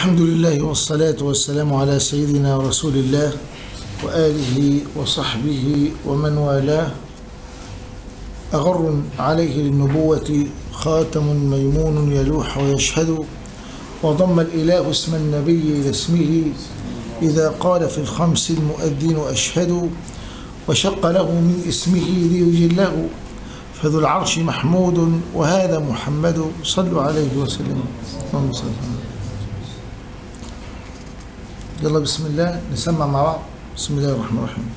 الحمد لله والصلاة والسلام على سيدنا رسول الله وآله وصحبه ومن والاه أغر عليه للنبوة خاتم ميمون يلوح ويشهد وضم الإله اسم النبي إلى اسمه إذا قال في الخمس المؤذن أشهد وشق له من اسمه ليجله فذو العرش محمود وهذا محمد صلوا عليه وسلم اللهم صل على يلا بسم الله نسمع مع بعض بسم الله الرحمن الرحيم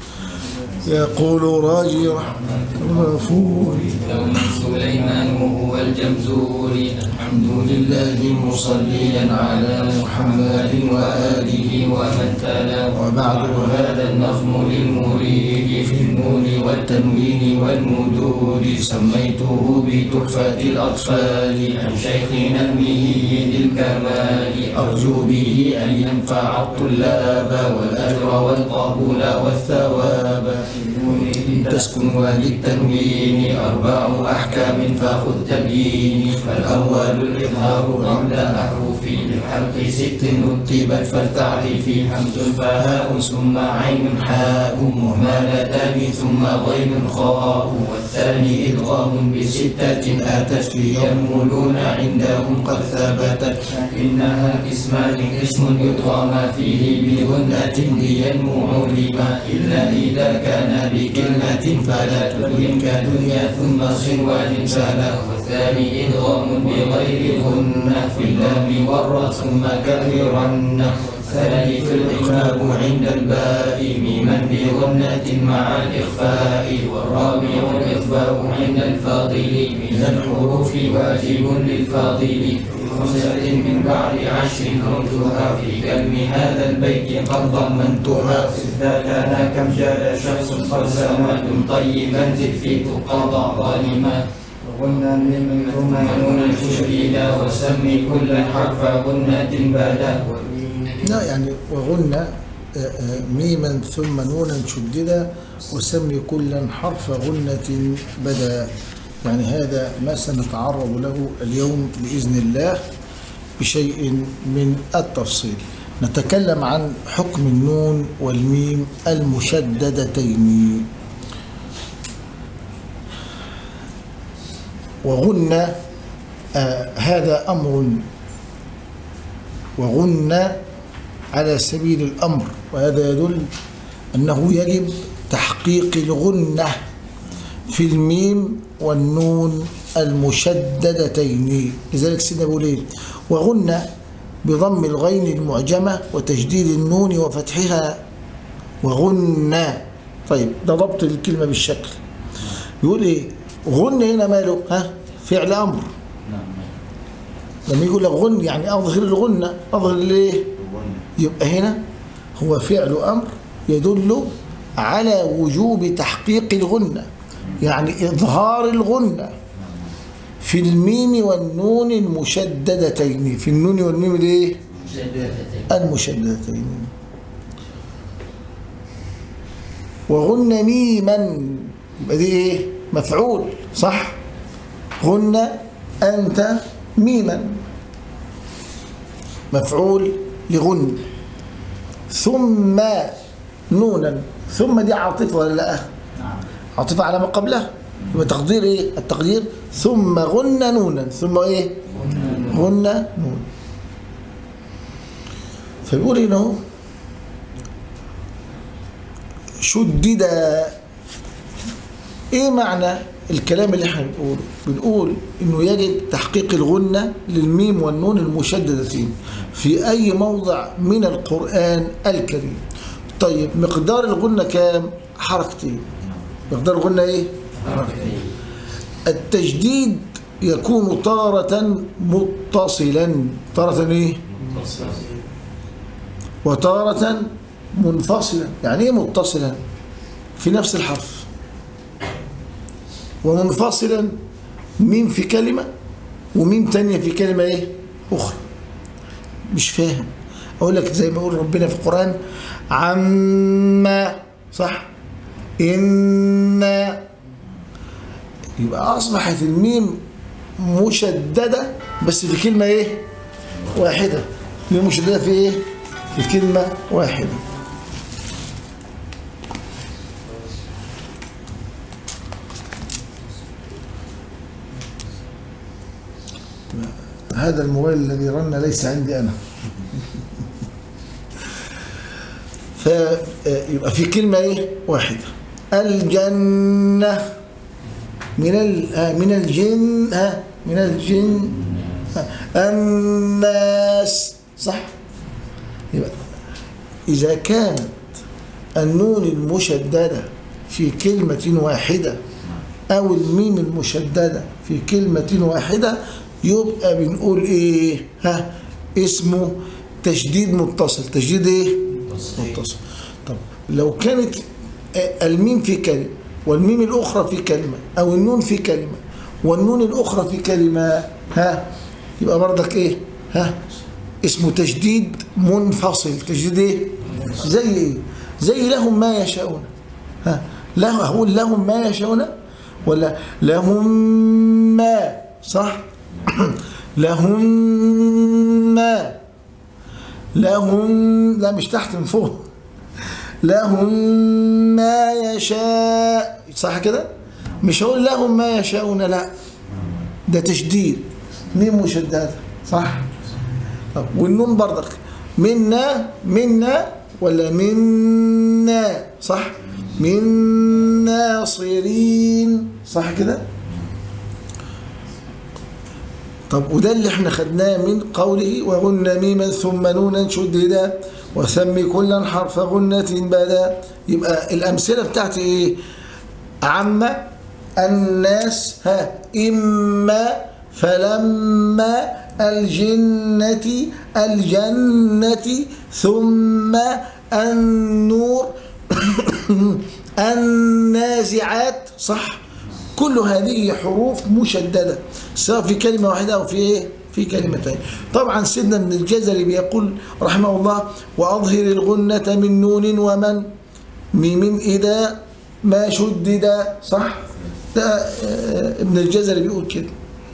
يقول راجي رحمة الغفور دوما سليمان هو الجمزور الحمد لله مصليا على محمد وآله ومن تلا وبعد هذا النظم للمريد في النون والتنوين والمدود سميته بتحفة الأطفال عن شيخنا المهي للكمال أرجو به أن ينفع الطلاب والأجر والقبول والثواب تسكن وللتنوين أربع أحكام فخذ تبيين فالأول الإظهار عند أحرف للحلق ست رتبت فلتعرفي حمز فهاء ثم عين حاء مهملتان ثم غين خاء والثاني إدغام بستة أتت في يرملون عندهم قد ثبتت إنها اسمان اسم يدغم فيه بغنة لينمو علما إلا إذا كان بكلمة فلا تدغم كدنيا ثم صنوان سلا والثاني إدغام بغير غنة في اللام والراء ثم كررن الثالث الإقلاب عند الباء ميما بغنة مع الإخفاء والرابع الإخفاء عند الفاضل من الحروف واجب للفاضل خمسة من بعد عشر رمتها في كلم هذا البيت قد ضمنتها إذا كان كم جاد شخص قد سمعت طيبا زد في تقاضى ظالما قلنا من ثم نون تشديدا وسمي كل حرف غنة بدا لا يعني وغنى آه، آه، ميما ثم نونا شددا وسمي كلا حرف غنة بدا يعني هذا ما سنتعرض له اليوم بإذن الله بشيء من التفصيل نتكلم عن حكم النون والميم المشددتين وغنى آه هذا أمر وغنى على سبيل الأمر وهذا يدل أنه يجب تحقيق الغنة في الميم والنون المشددتين لذلك سيدنا بيقول ايه وغنى بضم الغين المعجمة وتشديد النون وفتحها وغنى طيب ده ضبط الكلمة بالشكل يقول ايه غنى هنا ماله ها فعل أمر لما يقول لك غن يعني أظهر الغنة أظهر ليه يبقى هنا هو فعل أمر يدل على وجوب تحقيق الغنة يعني إظهار الغنة في الميم والنون المشددتين في النون والميم الايه المشددتين وغن ميما يبقى دي ايه مفعول صح غن انت ميما مفعول لغن ثم نونا ثم دي عاطفه ولا لا عاطفه على ما قبلها يبقى تقدير ايه التقدير ثم غن نونا ثم ايه غن نون فبيقول هنا شدد ايه معنى الكلام اللي احنا بنقوله بنقول انه يجب تحقيق الغنة للميم والنون المشددتين في اي موضع من القرآن الكريم طيب مقدار الغنة كام حركتين مقدار الغنة ايه التجديد يكون تارة متصلا تارة ايه وتارة منفصلا يعني ايه متصلا في نفس الحرف ومنفصلا ميم في كلمة وميم تانية في كلمة ايه اخرى مش فاهم اقول لك زي ما يقول ربنا في القرآن عما صح إن يبقى أصبحت الميم مشددة بس في كلمة إيه؟ واحدة المشددة في إيه؟ في كلمة واحدة هذا الموبايل الذي رن ليس عندي أنا فيبقى في كلمة إيه؟ واحدة الجنة من ال آه، من الجن ها من الجن آه، الناس صح يبقى إذا كانت النون المشددة في كلمة واحدة أو الميم المشددة في كلمة واحدة يبقى بنقول إيه ها اسمه تشديد متصل تشديد إيه متصل طب لو كانت آه، الميم في كلمة والميم الأخرى في كلمة أو النون في كلمة والنون الأخرى في كلمة ها يبقى برضك إيه ها اسمه تشديد منفصل تشديد إيه زي إيه زي لهم ما يشاءون ها له هقول لهم ما يشاءون ولا لهم ما صح لهم ما لهم لا مش تحت من فوق لهم ما يشاء صح كده مش هقول لهم ما يشاءون لا ده تشديد مين مشددة صح طب والنون برضك منا منا ولا منا صح من ناصرين صح كده طب وده اللي احنا خدناه من قوله وغن ميما ثم نونا شددا وسمي كلا حرف غنة بدا يبقى الأمثلة بتاعتي ايه عم الناس ها إما فلما الجنة الجنة ثم النور النازعات صح كل هذه حروف مشددة سواء في كلمة واحدة أو في إيه؟ في كلمتين طبعا سيدنا ابن الجزري بيقول رحمه الله وأظهر الغنة من نون ومن ميم إذا ما شدد صح ده آه، ابن الجزري بيقول كده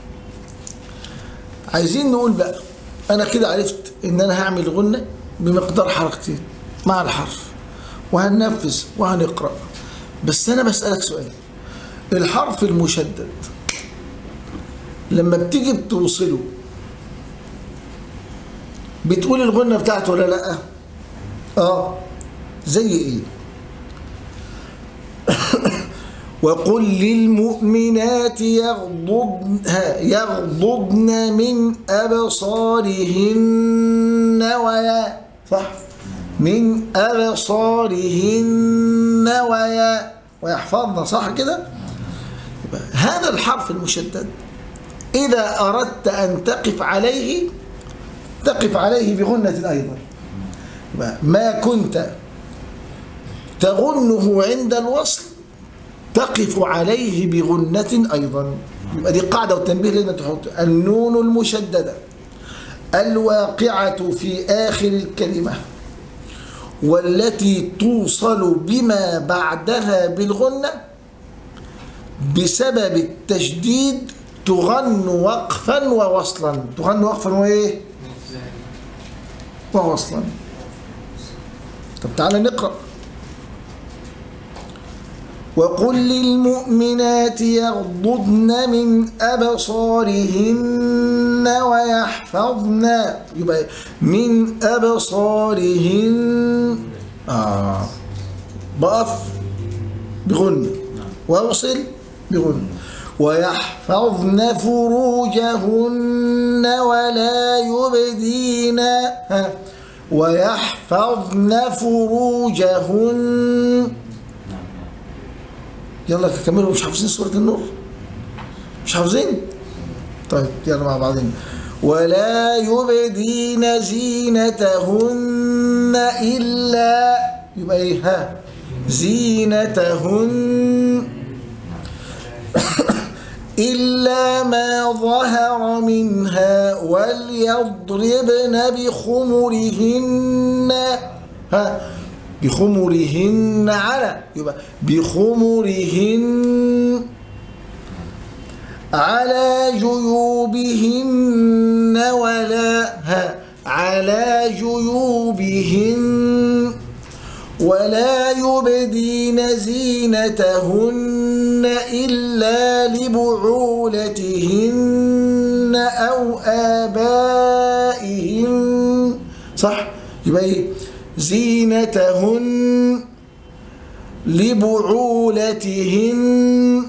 عايزين نقول بقى أنا كده عرفت إن أنا هعمل غنة بمقدار حركتين مع الحرف وهننفذ وهنقرأ بس أنا بسألك سؤال الحرف المشدد لما بتيجي بتوصله بتقول الغنة بتاعته ولا لا اه زي ايه وقل للمؤمنات يغضضن ها، يغضضن من أبصارهن ويا صح من أبصارهن ويا ويحفظن صح كده يبقى هذا الحرف المشدد إذا أردت أن تقف عليه تقف عليه بغنة أيضا يبقى ما كنت تغنه عند الوصل تقف عليه بغنة أيضا يبقى دي قاعدة وتنبيه لازم تحط النون المشددة الواقعة في آخر الكلمة والتي توصل بما بعدها بالغنة بسبب التشديد تغن وقفا ووصلا تغن وقفا وايه ووصلا طب تعالى نقرأ وقل للمؤمنات يغضضن من أبصارهن ويحفظن يبقى من أبصارهن آه بقف بغن واوصل بغن ويحفظن فروجهن ولا يبدين ها ويحفظن فروجهن يلا كملوا مش حافظين سورة النور مش حافظين طيب يلا مع بعضين ولا يبدين زينتهن إلا يبقى إيه ها زينتهن إلا ما ظهر منها وليضربن بخمرهن ها بخمرهن على يبقى بخمرهن على جيوبهن ولا ها على جيوبهن ولا يبدين زينتهن إلا لبعولتهن أو آبائهن صح يبقى إيه زينتهن لبعولتهن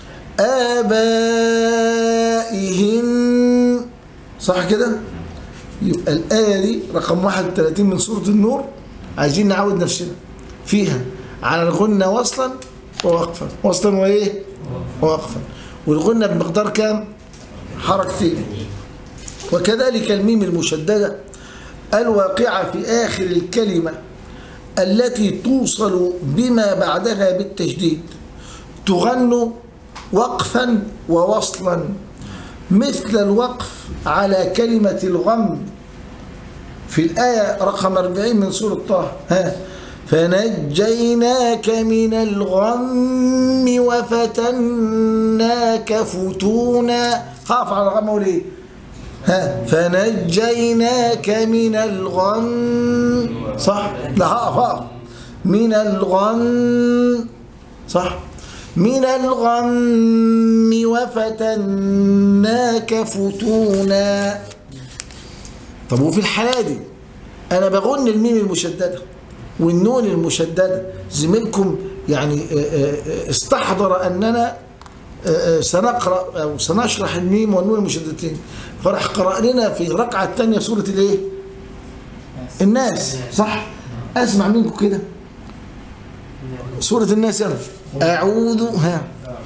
آبائهن صح كده يبقى الآية دي رقم 31 من سورة النور عايزين نعود نفسنا فيها على الغنة وصلا ووقفا وصلا وإيه ووقفا والغنة بمقدار كام حركتين وكذلك الميم المشددة الواقعة في آخر الكلمة التي توصل بما بعدها بالتشديد تغن وقفا ووصلا مثل الوقف على كلمة الغم في الآية رقم 40 من سورة طه ها فنجيناك من الغم وفتناك فتونا خاف على الغم وليه ها فنجيناك من الغم صح لا هقف هقف من الغم صح من الغم وفتناك فتونا طب وفي الحالة دي أنا بغن الميم المشددة والنون المشددة زميلكم يعني استحضر أننا سنقرأ أو سنشرح الميم والنون المشددتين فراح قرأ لنا في الركعة الثانية سورة الإيه؟ الناس صح؟ أسمع منكم كده سورة الناس يلا أعوذ ها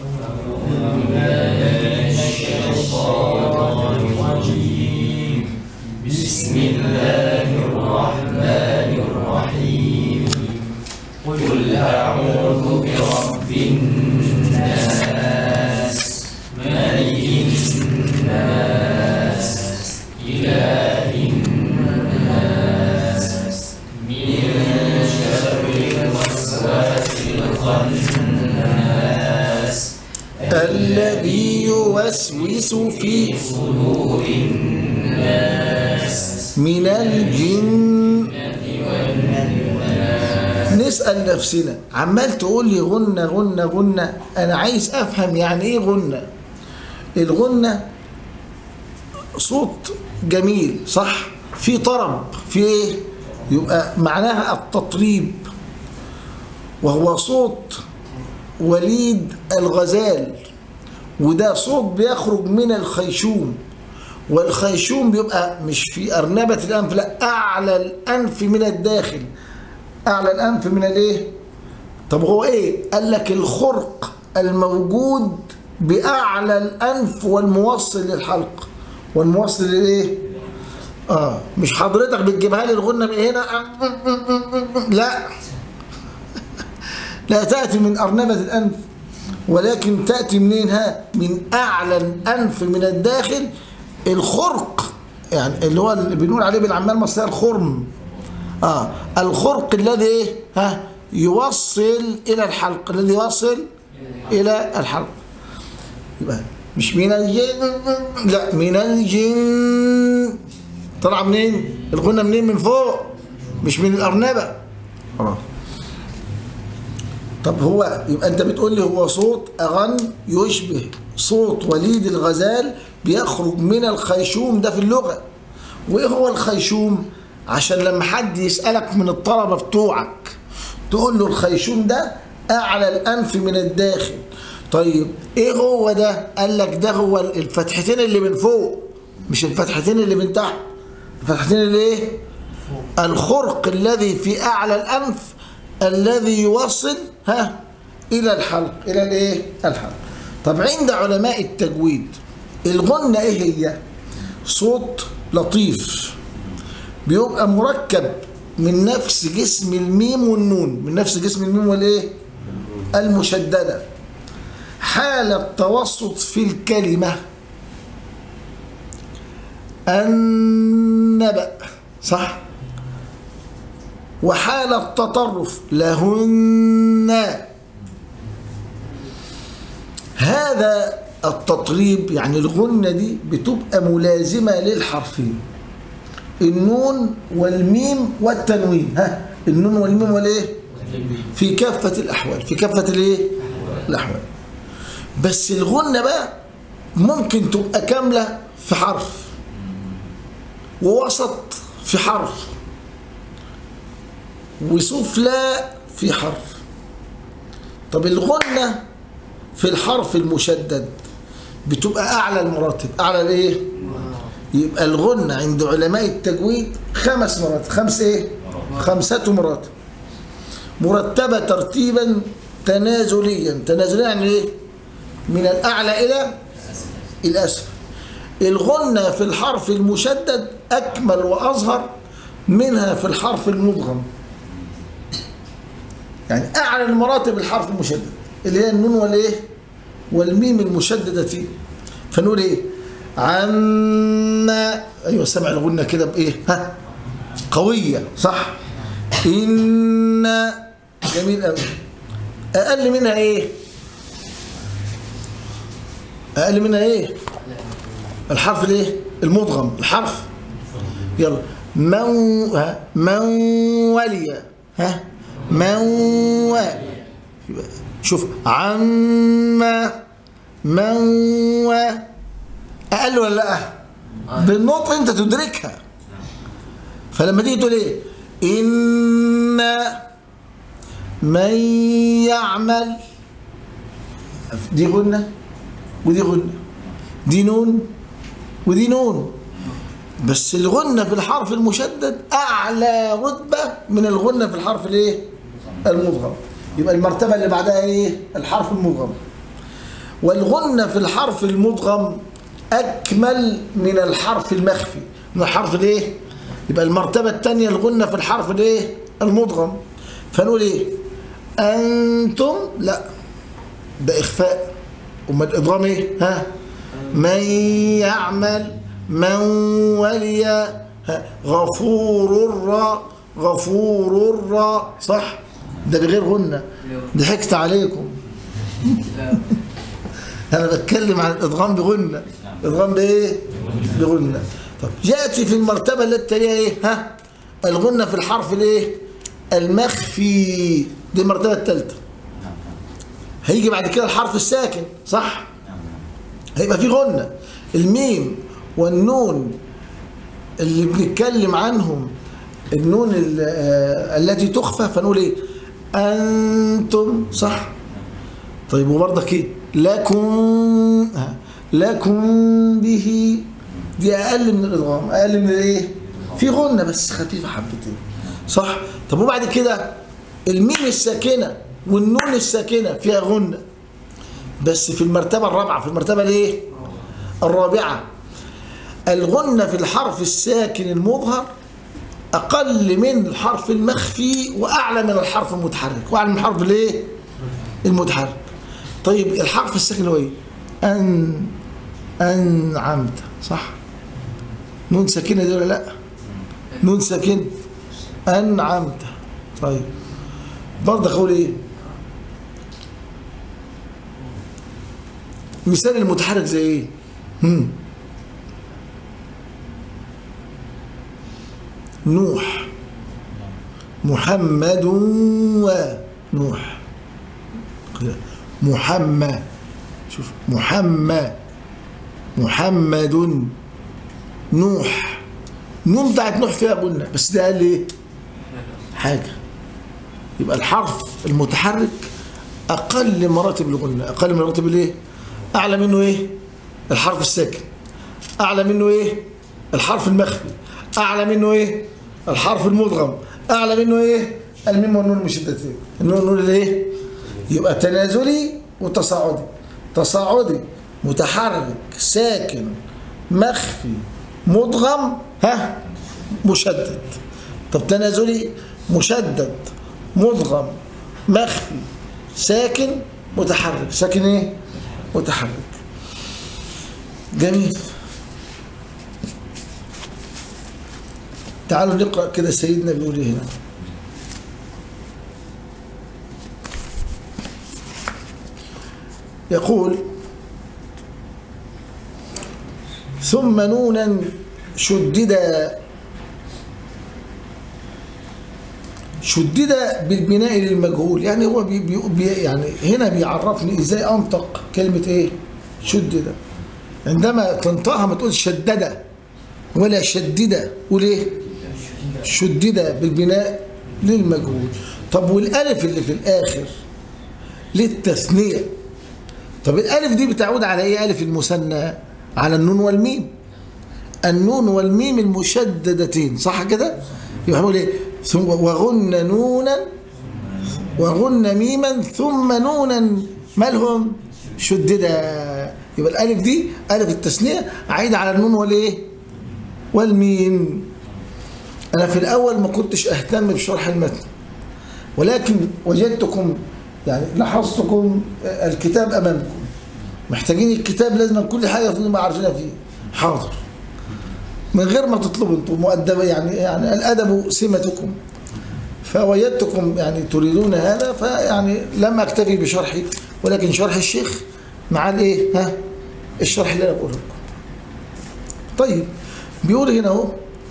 بسم الله الرحمن الرحيم قل أعوذ برب الناس ملك الناس إله الناس من شر الوسواس الخناس الذي يوسوس في صدور الناس من الجن نسأل نفسنا عمال تقول لي غنى غنى غنى أنا عايز أفهم يعني إيه غنى الغنى صوت جميل صح في طرب في إيه يبقى معناها التطريب وهو صوت وليد الغزال وده صوت بيخرج من الخيشوم والخيشوم بيبقى مش في أرنبة الأنف لا أعلى الأنف من الداخل أعلى الأنف من الإيه؟ طب هو إيه؟ قال لك الخرق الموجود بأعلى الأنف والموصل للحلق والموصل للإيه؟ آه مش حضرتك بتجيبها لي الغنة من هنا لا لا تأتي من أرنبة الأنف ولكن تأتي منين ها من أعلى الأنف من الداخل الخرق يعني اللي هو اللي بنقول عليه بالعمال المصرية الخرم آه الخرق الذي إيه ها يوصل إلى الحلق الذي يوصل إلى الحلق يبقى مش من الجن لا من الجن طلع منين الغنى منين من فوق مش من الأرنبة خلاص طب هو يبقى انت بتقول لي هو صوت اغن يشبه صوت وليد الغزال بيخرج من الخيشوم ده في اللغه وايه هو الخيشوم عشان لما حد يسالك من الطلبه بتوعك تقول له الخيشوم ده اعلى الانف من الداخل طيب ايه هو ده قال لك ده هو الفتحتين اللي من فوق مش الفتحتين اللي من تحت الفتحتين اللي ايه الخرق الذي في اعلى الانف الذي يوصل ها الى الحلق الى الايه الحلق طب عند علماء التجويد الغنة ايه هي صوت لطيف بيبقى مركب من نفس جسم الميم والنون من نفس جسم الميم والايه المشددة حالة توسط في الكلمة النبأ صح وحالة تطرف لهن هذا التطريب يعني الغنة دي بتبقى ملازمة للحرفين النون والميم والتنوين ها النون والميم والايه في كافة الأحوال في كافة الايه الأحوال بس الغنة بقى ممكن تبقى كاملة في حرف ووسط في حرف وسفلى في حرف طب الغنة في الحرف المشدد بتبقى أعلى المراتب أعلى الإيه؟ يبقى الغنة عند علماء التجويد خمس مراتب خمس إيه؟ خمسة مراتب مرتبة ترتيبا تنازليا تنازليا يعني إيه؟ من الأعلى إلى الأسفل الغنة في الحرف المشدد أكمل وأظهر منها في الحرف المدغم يعني أعلى المراتب الحرف المشدد اللي هي النون والإيه والميم المشددة فنقول إيه عما أيوة سمع الغنة كده بإيه ها قوية صح إن جميل قوي أقل منها إيه أقل منها إيه الحرف الايه المدغم الحرف يلا من ها من ولي ها من و يبقى شوف عما من و اقل ولا لا بالنطق انت تدركها فلما تيجي تقول ايه ان من يعمل دي غنه ودي غنه دي نون ودي نون بس الغنة في الحرف المشدد أعلى رتبة من الغنة في الحرف الإيه؟ المضغم يبقى المرتبة اللي بعدها إيه؟ الحرف المضغم والغنة في الحرف المضغم أكمل من الحرف المخفي من الحرف الإيه؟ يبقى المرتبة الثانية الغنة في الحرف الإيه؟ المضغم فنقول إيه؟ أنتم لا ده إخفاء أما الإضغام إيه؟ ها؟ من يعمل من ولي ها، غفور الراء غفور الراء صح ده بغير غنة ضحكت عليكم انا بتكلم عن الادغام بغنة ادغام بايه بغنة طب ياتي في المرتبة التي تليها ايه ها الغنة في الحرف الايه المخفي دي المرتبة الثالثة هيجي بعد كده الحرف الساكن صح هيبقى في غنة الميم والنون اللي بنتكلم عنهم النون ال- آه، التي تخفى فنقول ايه انتم صح طيب وبرضك ايه لكم ها، لكم به دي اقل من الادغام اقل من الايه في غنة بس خفيفة حبتين صح طب وبعد كده الميم الساكنة والنون الساكنة فيها غنة بس في المرتبة الرابعة في المرتبة الايه الرابعة الغنة في الحرف الساكن المظهر أقل من الحرف المخفي وأعلى من الحرف المتحرك وأعلى من الحرف الايه المتحرك طيب الحرف الساكن هو ايه أن أنعمت صح نون ساكنة دي ولا لا نون ساكنة أنعمت طيب برضه أقول ايه مثال المتحرك زي ايه هم. نوح محمد ونوح محمد شوف محمد محمد نوح نون بتاعت نوح فيها قلنا بس ده قال ايه حاجه يبقى الحرف المتحرك اقل مراتب الغنى اقل مراتب الايه اعلى منه ايه الحرف الساكن اعلى منه ايه الحرف المخفي اعلى منه ايه الحرف المدغم اعلى منه ايه الميم والنون المشدتين النون والنون الايه يبقى تنازلي وتصاعدي تصاعدي متحرك ساكن مخفي مدغم ها مشدد طب تنازلي مشدد مدغم مخفي ساكن متحرك ساكن ايه متحرك جميل تعالوا نقرأ كده سيدنا بيقول ايه هنا يقول ثم نونا شدد شدد بالبناء للمجهول يعني هو بي بي بي يعني هنا بيعرفني ازاي انطق كلمه ايه شدد عندما تنطقها ما تقولش شدد ولا شدد قول ايه شدد بالبناء للمجهول طب والالف اللي في الاخر للتثنيه طب الالف دي بتعود على ايه الف المثنى على النون والميم النون والميم المشددتين صح كده يبقى هنقول ايه ثم وغن نونا وغن ميما ثم نونا مالهم شددا يبقى الالف دي الف التثنيه عايده على النون والايه والميم انا في الاول ما كنتش اهتم بشرح المتن ولكن وجدتكم يعني لاحظتكم الكتاب امامكم محتاجين الكتاب لازم كل حاجه فيه ما عارفينها فيه حاضر من غير ما تطلبوا انتم مؤدبه يعني يعني الادب سمتكم فوجدتكم يعني تريدون هذا فيعني لم اكتفي بشرحي ولكن شرح الشيخ مع الايه ها الشرح اللي انا بقوله لكم طيب بيقول هنا اهو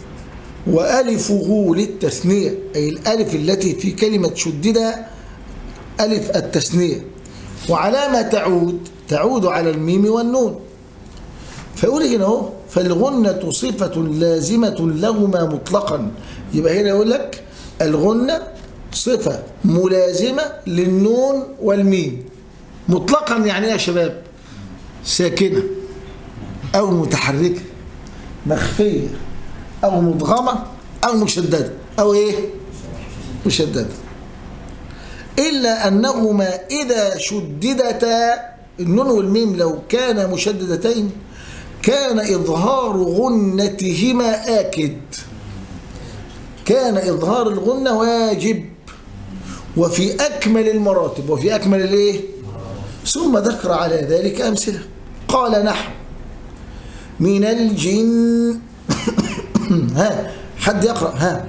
والفه للتثنيه اي الالف التي في كلمه شدد الف التثنيه وعلامه تعود تعود على الميم والنون فيقول هنا اهو فالغنة صفة لازمة لهما مطلقا يبقى هنا يقول لك الغنة صفة ملازمة للنون والميم مطلقا يعني ايه يا شباب ساكنة أو متحركة مخفية أو مدغمة أو مشددة أو إيه مشددة إلا أنهما إذا شددتا النون والميم لو كانا مشددتين كان إظهار غنتهما آكد كان إظهار الغنة واجب وفي أكمل المراتب وفي أكمل الإيه ثم ذكر على ذلك أمثلة قال نحو من الجن ها حد يقرأ ها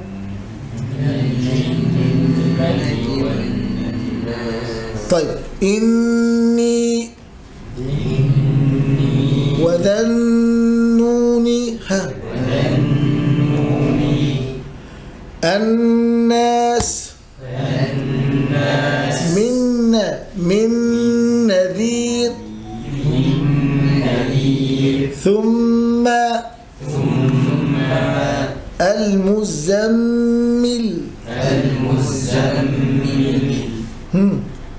طيب إني وذا النون ها الناس منا من نذير ثم المزمل هم.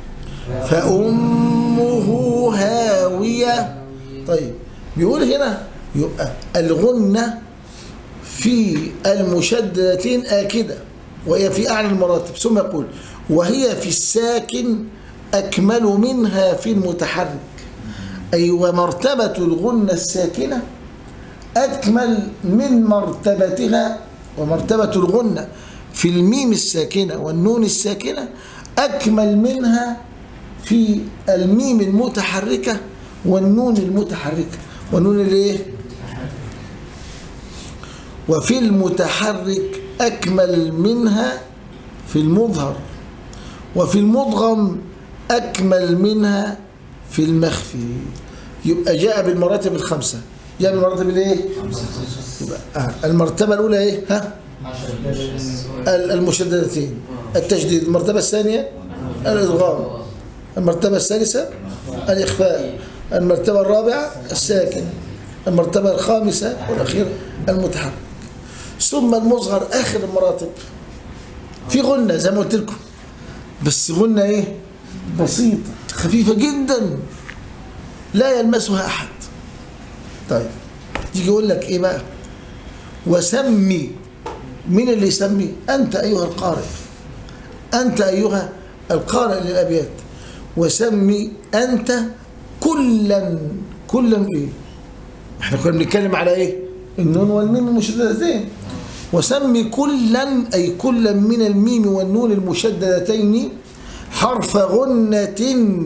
فأمه هاوية طيب بيقول هنا يبقى الغنة في المشددتين آكدة وهي في أعلى المراتب ثم يقول وهي في الساكن أكمل منها في المتحرك أي ومرتبة الغنة الساكنة أكمل من مرتبتها ومرتبة الغنة في الميم الساكنة والنون الساكنة أكمل منها في الميم المتحركة والنون المتحركة والنون الايه وفي المتحرك أكمل منها في المظهر وفي المضغم أكمل منها في المخفي يبقى جاء بالمراتب الخمسة جاء بالمراتب الايه يبقى آه. المرتبة الأولى ايه ها المشددتين التشديد المرتبة الثانية الإدغام المرتبة الثالثة الإخفاء المرتبة الرابعة الساكن المرتبة الخامسة والأخيرة المتحرك ثم المظهر آخر المراتب في غنة زي ما قلت لكم بس غنة إيه بسيطة خفيفة جدا لا يلمسها أحد طيب يجي يقول لك إيه بقى وسمي مين اللي يسمي أنت أيها القارئ أنت أيها القارئ للأبيات وسمي أنت كلا كلا إيه احنا كنا بنتكلم على إيه النون والميم المشددتين وسمي كلا أي كلا من الميم والنون المشددتين حرف غنة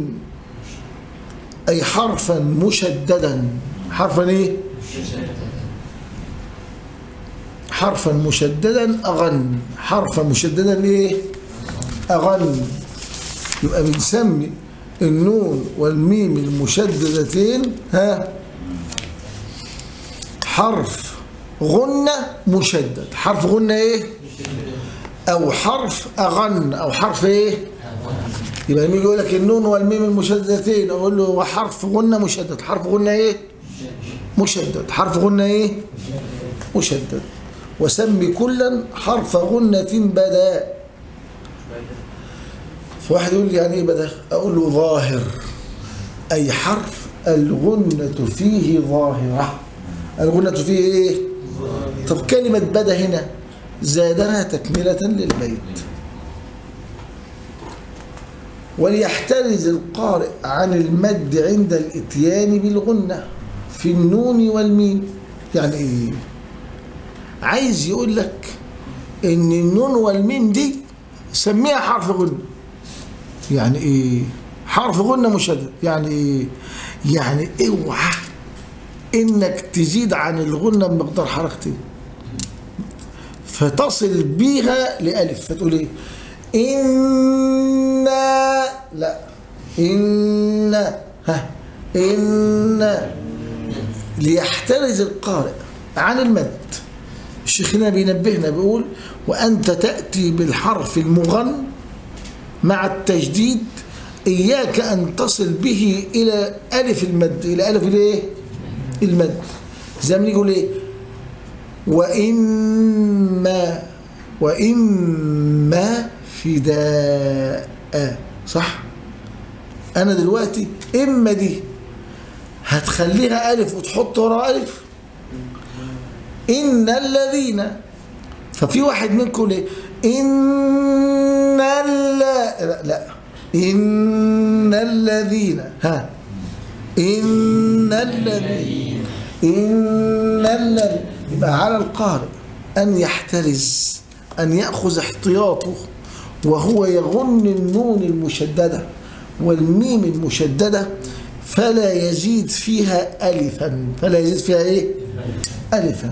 أي حرفا مشددا حرفا إيه حرفا مشددا أغن حرفا مشددا إيه أغن يبقى بنسمي النون والميم المشددتين ها حرف غنة مشدد حرف غنة ايه أو حرف أغن أو حرف إيه يبقى لما يجي يقول لك النون والميم المشددتين أقول له هو حرف غنة مشدد حرف غنة إيه مشدد حرف غنة إيه مشدد وسمي كلا حرف غنة بدا فواحد يقول لي يعني ايه بدا اقول له ظاهر اي حرف الغنة فيه ظاهرة الغنة فيه ايه طب كلمة بدا هنا زادها تكملة للبيت وليحترز القارئ عن المد عند الاتيان بالغنة في النون والميم يعني ايه عايز يقول لك ان النون والميم دي سميها حرف غنة يعني ايه حرف غنة مشدد يعني ايه يعني اوعى انك تزيد عن الغنة بمقدار حركتين فتصل بيها لألف فتقول ايه إنا لا إنا ها إنا ليحترز القارئ عن المد الشيخ هنا بينبهنا بيقول وأنت تأتي بالحرف المغن مع التجديد إياك أن تصل به إلى ألف المد إلى ألف الإيه؟ المد زي ما يقول إيه وإما وإما فداء صح أنا دلوقتي إما دي هتخليها ألف وتحط وراها ألف إن الذين ففي واحد منكم ليه إن اللا لا, لا إن الذين ها إن الذين إن الذين يبقى على القارئ أن يحترز أن يأخذ احتياطه وهو يغن النون المشددة والميم المشددة فلا يزيد فيها ألفا فلا يزيد فيها إيه ألفا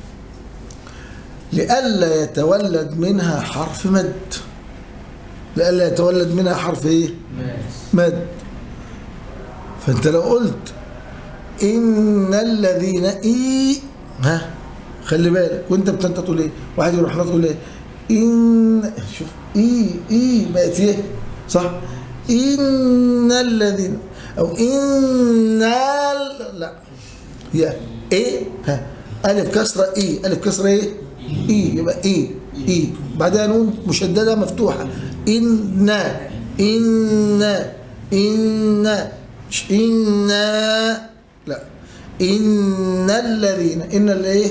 لئلا يتولد منها حرف مد لئلا يتولد منها حرف ايه مد فانت لو قلت ان الذين اي ها خلي بالك وانت بتنطق تقول ايه واحد يروح ناطق يقول ايه ان شوف اي اي بقت ايه صح ان الذين او ان ال- لا يا ايه ها الف كسره اي الف كسره ايه اي يبقى اي اي بعدها نون مشدده مفتوحه ان ان ان مش ان لا ان الذين ان الايه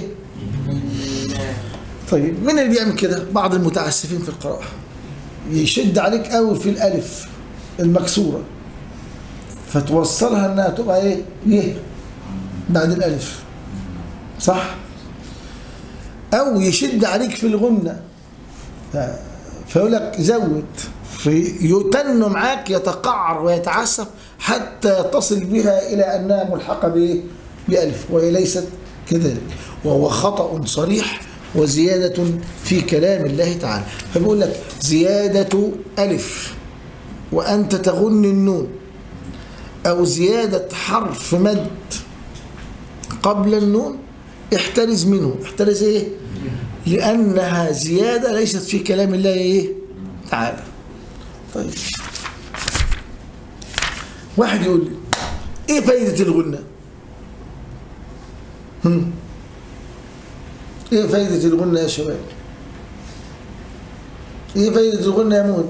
طيب مين اللي بيعمل كده بعض المتعسفين في القراءه يشد عليك قوي في الالف المكسوره فتوصلها انها تبقى ايه يه بعد الالف صح او يشد عليك في الغنه ف- فيقول لك زود في يتن معاك يتقعر ويتعسف حتى تصل بها الى انها ملحقه بايه بالف وهي ليست كذلك وهو خطا صريح وزياده في كلام الله تعالى فبيقول لك زياده الف وانت تغن النون او زياده حرف مد قبل النون احترز منه احترز ايه لانها زياده ليست في كلام الله ايه تعالى طيب واحد يقول لي ايه فايده الغنه هم؟ ايه فايده الغنه يا شباب ايه فايده الغنه يا مون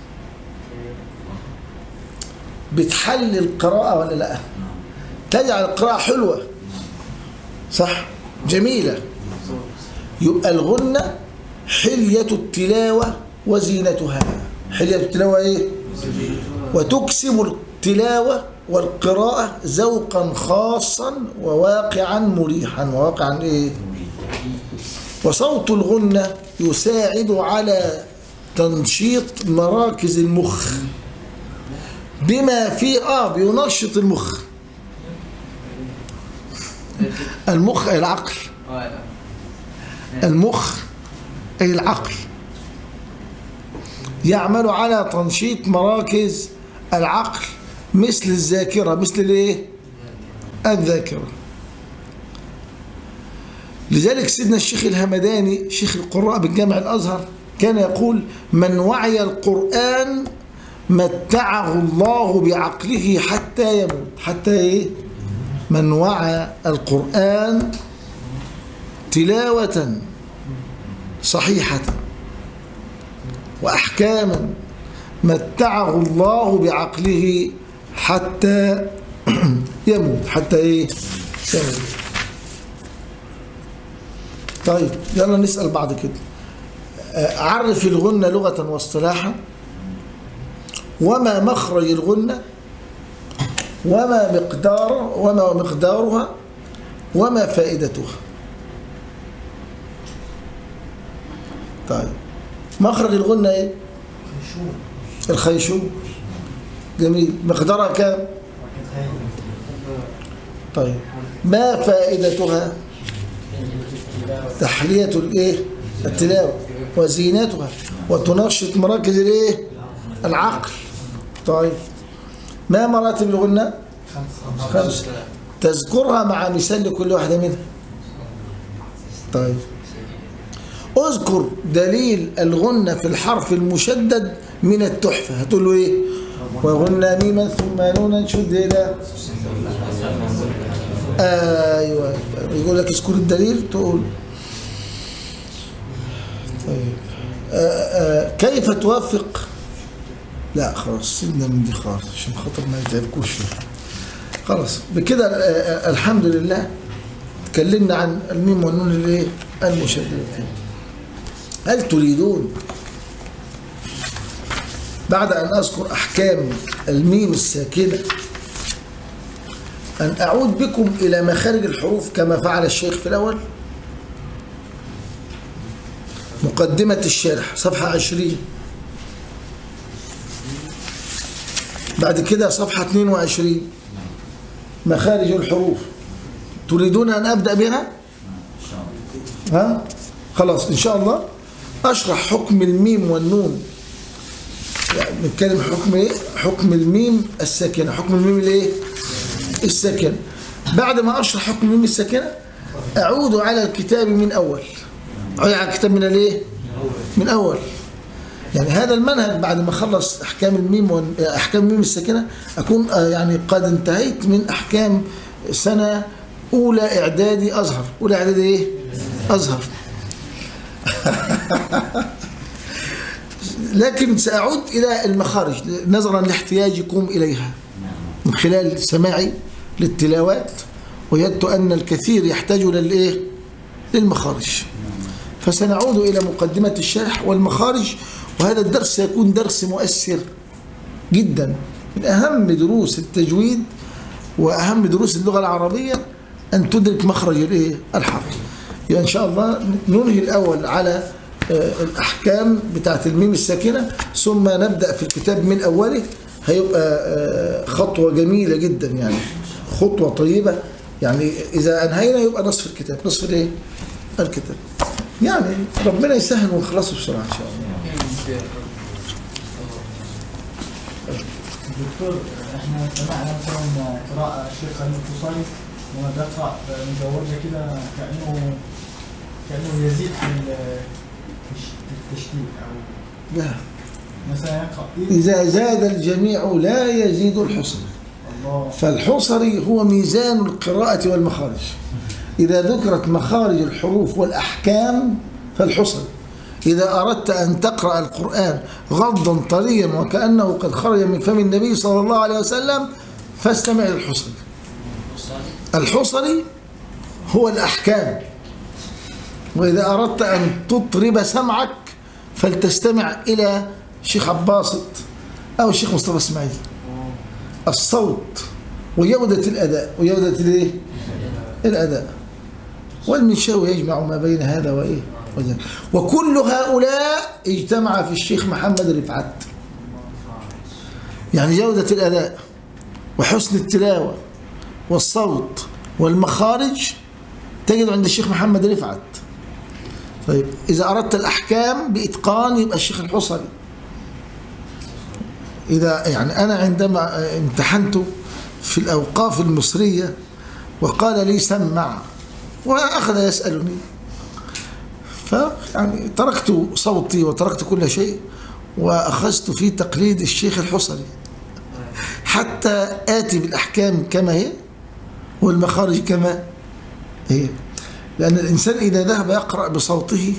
بتحل القراءه ولا لا تجعل القراءه حلوه صح جميلة يبقى الغنة حلية التلاوة وزينتها حلية التلاوة ايه وتكسب التلاوة والقراءة ذوقا خاصا وواقعا مريحا وواقعا ايه وصوت الغنة يساعد على تنشيط مراكز المخ بما فيه اه بينشط المخ المخ أي العقل المخ أي العقل يعمل على تنشيط مراكز العقل مثل الذاكرة مثل الايه الذاكرة لذلك سيدنا الشيخ الهمداني شيخ القراء بالجامع الأزهر كان يقول من وعي القرآن متعه الله بعقله حتى يموت حتى ايه من وعى القرآن تلاوة صحيحة وأحكاما متعه الله بعقله حتى يموت حتى ايه يموت طيب يلا نسأل بعض كده آه، عرف الغنة لغة واصطلاحا وما مخرج الغنة وما مقدار وما مقدارها وما فائدتها طيب مخرج الغنة ايه الخيشوم جميل مقدارها كام طيب ما فائدتها تحلية الايه التلاوة وزينتها وتنشط مراكز الايه العقل طيب ما مراتب الغنة خمس تذكرها مع مثال لكل واحدة منها طيب اذكر دليل الغنة في الحرف المشدد من التحفة هتقول له ايه وغنى ميما ثم نونا شددا ايوه يقول لك اذكر الدليل تقول طيب آه آه كيف توفق لا خلاص سيبنا من دي خالص عشان خاطر ما يتعبكوش فيها خلاص بكده آه، آه، الحمد لله تكلمنا عن الميم والنون الايه المشددتين هل تريدون بعد أن أذكر أحكام الميم الساكنة أن أعود بكم إلى مخارج الحروف كما فعل الشيخ في الأول مقدمة الشرح صفحة عشرين بعد كده صفحة 22 مخارج الحروف تريدون أن أبدأ بها؟ ها؟ خلاص إن شاء الله أشرح حكم الميم والنون يعني نتكلم حكم ايه حكم الميم الساكنه حكم الميم الايه الساكنه بعد ما اشرح حكم الميم الساكنه اعود على الكتاب من اول اعود على الكتاب من الايه من اول يعني هذا المنهج بعد ما اخلص احكام الميم وال- احكام الميم الساكنه اكون آه، يعني قد انتهيت من احكام سنه اولى اعدادي ازهر اولى اعدادي ايه ازهر لكن سأعود إلى المخارج نظرا لاحتياجكم إليها من خلال سماعي للتلاوات وجدت أن الكثير يحتاج للإيه؟ للمخارج فسنعود إلى مقدمة الشرح والمخارج وهذا الدرس سيكون درس مؤثر جدا من أهم دروس التجويد وأهم دروس اللغة العربية أن تدرك مخرج الإيه؟ الحرف يعني إن شاء الله ننهي الأول على آه، الأحكام بتاعت الميم الساكنة ثم نبدأ في الكتاب من أوله هيبقى آه، خطوة جميلة جدا يعني خطوة طيبة يعني إذا أنهينا يبقى نصف الكتاب نصف الإيه؟ الكتاب يعني ربنا يسهل ونخلصه بسرعة إن شاء الله دكتور احنا سمعنا مثلا قراءة الشيخ خليل الفصيل وهو بيقرأ مجوزة كده كأنه كأنه يزيد في ال- في الش- في التشديد أو لا. مثلا يقرأ إيه إذا زاد الجميع لا يزيد الحصر الله فالحصري هو ميزان القراءة والمخارج إذا ذكرت مخارج الحروف والأحكام فالحصري إذا أردت أن تقرأ القرآن غضا طريا وكأنه قد خرج من فم النبي صلى الله عليه وسلم فاستمع للحصري الحصري هو الأحكام وإذا أردت أن تطرب سمعك فلتستمع إلى شيخ عباسط أو الشيخ مصطفى إسماعيل الصوت وجودة الأداء وجودة الإيه؟ الأداء والمنشاوي يجمع ما بين هذا وإيه وذاك وكل هؤلاء اجتمع في الشيخ محمد رفعت يعني جودة الأداء وحسن التلاوة والصوت والمخارج تجد عند الشيخ محمد رفعت طيب إذا أردت الأحكام بإتقان يبقى الشيخ الحصري إذا يعني أنا عندما امتحنت في الأوقاف المصرية وقال لي سمع وأخذ يسألني فيعني تركت صوتي وتركت كل شيء وأخذت في تقليد الشيخ الحصري حتى آتي بالأحكام كما هي والمخارج كما هي لأن الإنسان إذا ذهب يقرأ بصوته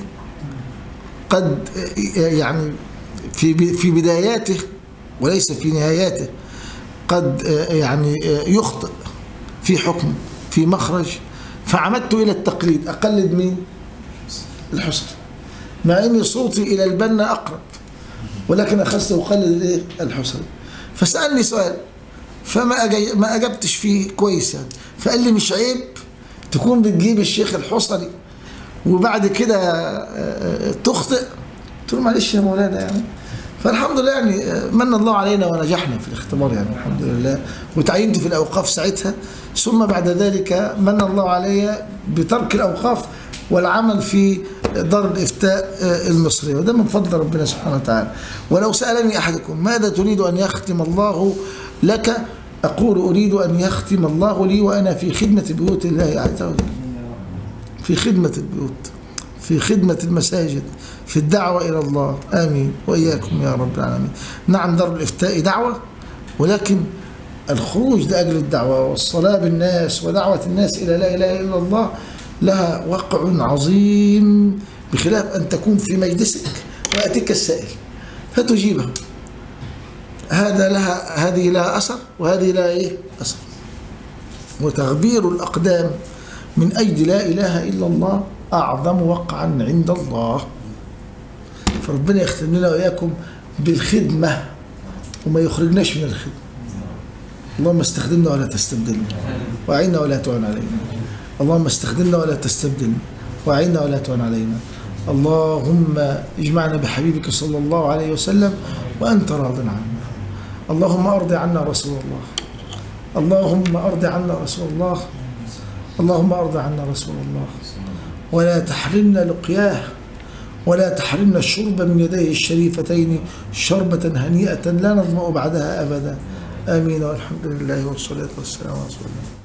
قد يعني في في بداياته وليس في نهاياته قد يعني يخطئ في حكم في مخرج فعمدت إلى التقليد أقلد مين؟ الحسن مع أن صوتي إلى البنا أقرب ولكن أخذت أقلد الإيه؟ الحسن فسألني سؤال فما أجي ما أجبتش فيه كويس يعني فقال لي مش عيب تكون بتجيب الشيخ الحصري وبعد كده تخطئ قلت له معلش يا مولانا يعني فالحمد لله يعني من الله علينا ونجحنا في الاختبار يعني الحمد لله وتعينت في الاوقاف ساعتها ثم بعد ذلك من الله علي بترك الاوقاف والعمل في دار الافتاء المصريه وده من فضل ربنا سبحانه وتعالى ولو سالني احدكم ماذا تريد ان يختم الله لك اقول اريد ان يختم الله لي وانا في خدمه بيوت الله عز وجل في خدمه البيوت في خدمة المساجد في الدعوة إلى الله آمين وإياكم يا رب العالمين نعم دار الإفتاء دعوة ولكن الخروج لأجل الدعوة والصلاة بالناس ودعوة الناس إلى لا إله إلا الله لها وقع عظيم بخلاف أن تكون في مجلسك ويأتيك السائل فتجيبه هذا لها هذه لها أثر وهذه لها إيه أثر وتغبير الأقدام من أجل لا إله إلا الله أعظم وقعا عند الله فربنا يختم لنا وإياكم بالخدمة وما يخرجناش من الخدمة اللهم استخدمنا ولا تستبدلنا وأعنا ولا تعن علينا اللهم استخدمنا ولا تستبدلنا وأعنا ولا تعن علينا اللهم اجمعنا بحبيبك صلى الله عليه وسلم وأنت راض عنا اللهم أرضي عنا رسول الله اللهم أرضي عنا رسول الله اللهم أرضي عنا رسول الله ولا تحرمنا لقياه ولا تحرمنا الشرب من يديه الشريفتين شربة هنيئة لا نظمأ بعدها أبدا آمين والحمد لله والصلاة والسلام على رسول الله